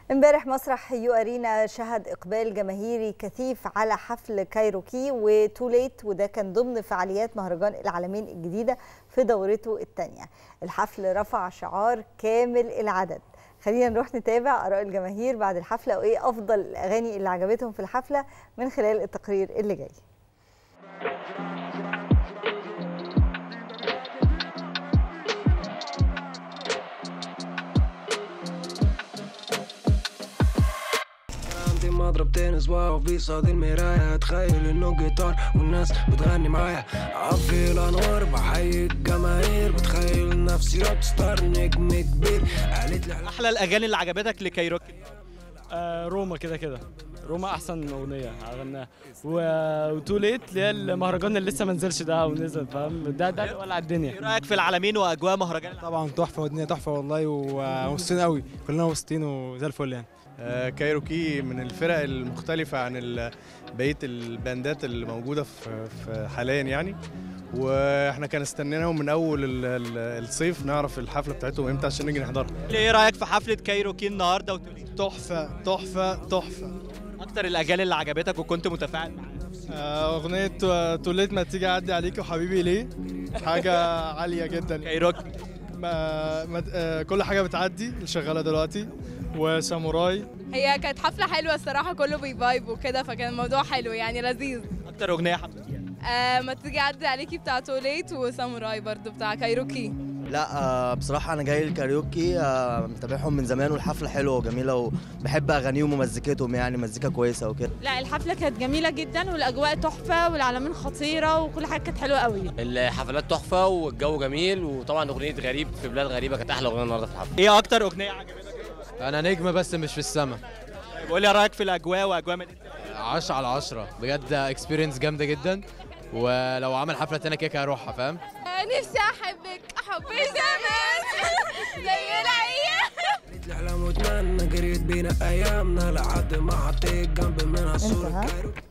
امبارح مسرح يو ارينا شهد اقبال جماهيري كثيف على حفل كايروكي وتوليت وده كان ضمن فعاليات مهرجان العالمين الجديده في دورته الثانيه الحفل رفع شعار كامل العدد خلينا نروح نتابع اراء الجماهير بعد الحفله وايه افضل الاغاني اللي عجبتهم في الحفله من خلال التقرير اللي جاي عندي مضرب تنس واقف بيصاد المراية تخيل انه جيتار والناس بتغني معايا عفي الانوار بحيي الجماهير بتخيل نفسي روك ستار نجم كبير قالت لي احلى الاغاني اللي عجبتك لكايروكي آه روما كده كده روما احسن اغنيه غناها وتو ليت اللي هي المهرجان اللي لسه ما نزلش ده ونزل فاهم ده ده اللي ولع ايه الدنيا رايك في العالمين واجواء مهرجان طبعا تحفه والدنيا تحفه والله ومبسوطين قوي كلنا مبسوطين وزي الفل يعني آه، كايروكي من الفرق المختلفة عن ال- بقية الباندات اللي موجودة في في حاليا يعني واحنا كان استنيناهم من اول ال- ال- الصيف نعرف الحفلة بتاعتهم امتى عشان نيجي نحضرها ايه رايك في حفله كايروكي النهارده وتوليت تحفه تحفه تحفه اكتر الاغاني اللي عجبتك وكنت متفاعل معاها اغنيه توليت ما تيجي اعدي عليك وحبيبي ليه حاجه عاليه جدا كايروكي ما ما آه، كل حاجه بتعدي اللي شغاله دلوقتي وساموراي هي كانت حفلة حلوة الصراحة كله بيفايب وكده فكان الموضوع حلو يعني لذيذ اكتر اغنيه حبيتها آه ما تيجي عدي عليكي بتاع توليت وساموراي برضو بتاع كايروكي لا آه، بصراحة أنا جاي الكاريوكي آه، متابعهم من زمان والحفلة حلوة وجميلة وبحب أغانيهم ومزيكتهم يعني مزيكا كويسة وكده لا الحفلة كانت جميلة جدا والأجواء تحفة والعلامين خطيرة وكل حاجة كانت حلوة قوي الحفلات تحفه والجو جميل وطبعا اغنيه غريب في بلاد غريبه كانت احلى اغنيه النهارده في الحفله ايه اكتر اغنيه عجبتك انا نجم بس مش في السما طيب قول لي رايك في الاجواء واجواء مدينه 10 على 10 بجد اكسبيرينس جامده جدا ولو عمل حفله تانية كيكه هروحها فاهم نفسي احبك حبي زمان زي الايام قالت لي احلام واتمنى جريت بينا ايامنا لحد ما حطيت جنب منها صورة انتهى كايروكي